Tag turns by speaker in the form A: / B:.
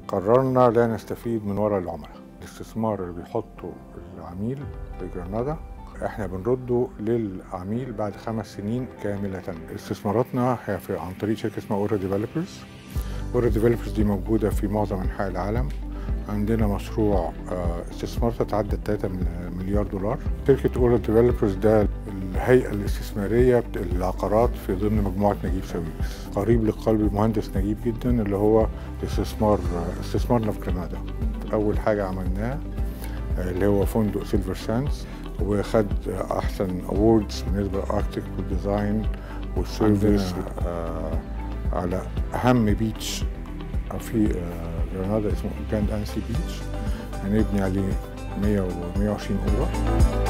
A: قررنا لا نستفيد من وراء العملاء الاستثمار اللي بيحطه العميل في جرناطة احنا بنرده للعميل بعد خمس سنين كاملة استثماراتنا هي في عن طريق شركة اسمها اورا ديفلوبرز اورا ديفلوبرز دي موجودة في معظم انحاء العالم عندنا مشروع آه، استثمار تتعدى 3 مليار دولار شركة اورا ديفلوبرز ده الهيئة الاستثمارية للعقارات في ضمن مجموعة نجيب ساويرس قريب لقلب المهندس نجيب جدا اللي هو استثمار استثمارنا في كندا أول حاجة عملناه آه، اللي هو فندق سيلفر سانس وخد أحسن أووردز بالنسبة للأركتيك والديزاين والسيرفيس آه على أهم بيتش في آه، جرناطة اسمه جراند أنسي بيتش هنبني عليه 100 و 120 أوضة